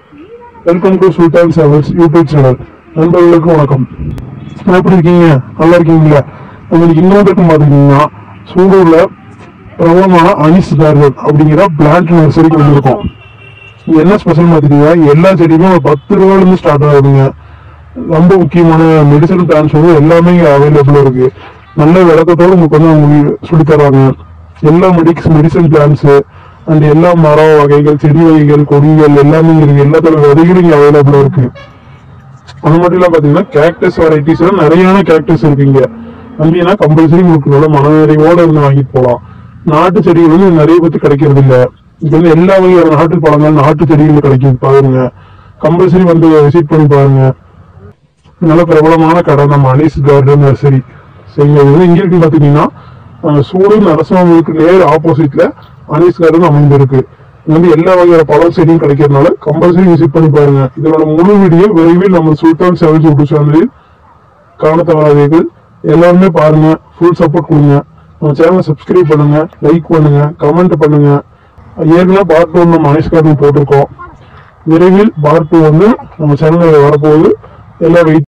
welcome to Sultan சேவல்ஸ் YouTube channel நண்பர்களுக்கு வணக்கம் எப்படி இருக்கீங்க நல்லா இருக்கீங்களா உங்களுக்கு இன்னொரு பார்த்துக்கிட்டீங்கன்னா சூடூர்ல பிரபலமான அனிஸ் கார்டன் அப்படிங்கிற பிளான்ட் நர்சரிக்கு வந்திருக்கோம் இங்க என்ன ஸ்பெஷல் பார்த்துட்டீங்கன்னா எல்லா செடியுமே ஒரு பத்து ரூபாயில இருந்து ஸ்டார்ட் ஆகுதுங்க ரொம்ப முக்கியமான மெடிசன் பிளான்ஸ் வந்து எல்லாமே இங்க அவைலபிளா இருக்கு நல்ல விளக்கத்தோட உங்களுக்கு வந்து அவங்க சொல்லி தர்றாங்க எல்லா மெடிக்ஸ் மெடிசன் பிளான்ஸ் அண்ட் எல்லா மர வகைகள் செடி வகைகள் கொடிகள் எல்லாமே இங்க இருக்கு எல்லாத்தோட விதைகளும் இங்க அவைலபிளா இருக்கு அது மட்டும் இல்லாம பாத்தீங்கன்னா கேக்டஸ் வெரைட்டிஸ் நிறையான கேக்டஸ் இருக்கு இங்க வந்தீங்கன்னா கம்பல்சரி உங்களுக்கு நல்ல மனநிறைவோட இருந்து வாங்கிட்டு போகலாம் நாட்டு செடிகள் வந்து நிறைய பேத்து கிடைக்கிறது இல்ல இங்க வந்து எல்லா வகையான நாட்டு பழங்கள் நாட்டு செடிகள் கிடைக்குது பாருங்க கம்பல்சரி வந்து விசிட் பண்ணி பாருங்க நல்ல பிரபலமான கடை நம்ம அனீஸ் கார்டன் நர்சரி சரிங்க இது வந்து எங்க இருக்குன்னு பாத்தீங்கன்னா அஹ், சூலூர் நரசிம்மனுக்கு நேர் ஆப்போசிட்ல அனீஸ் கார்டன் அமைந்திருக்கு இங்க வந்து எல்லா வகையான பழம் செடியும் கிடைக்கிறதுனால கம்பல்சரி விசிட் பண்ணி பாருங்க இதோட முழு வீடியோ விரைவில் நம்ம சுல்தான் செவன்ஸ் யூடியூப் சேனலில் காண தவறாதீர்கள் எல்லாருமே பாருங்க ஃபுல் சப்போர்ட் கொடுங்க நம்ம சேனலை சப்ஸ்கிரைப் பண்ணுங்க லைக் பண்ணுங்க கமெண்ட் பண்ணுங்க ஏற்கனவே பார்ட் ஒன் நம்ம அனீஸ் கார்டன் போட்டிருக்கோம் விரைவில் பார்ட் டூ வந்து நம்ம சேனலில் வரப்போகுது எல்லாம் வெயிட்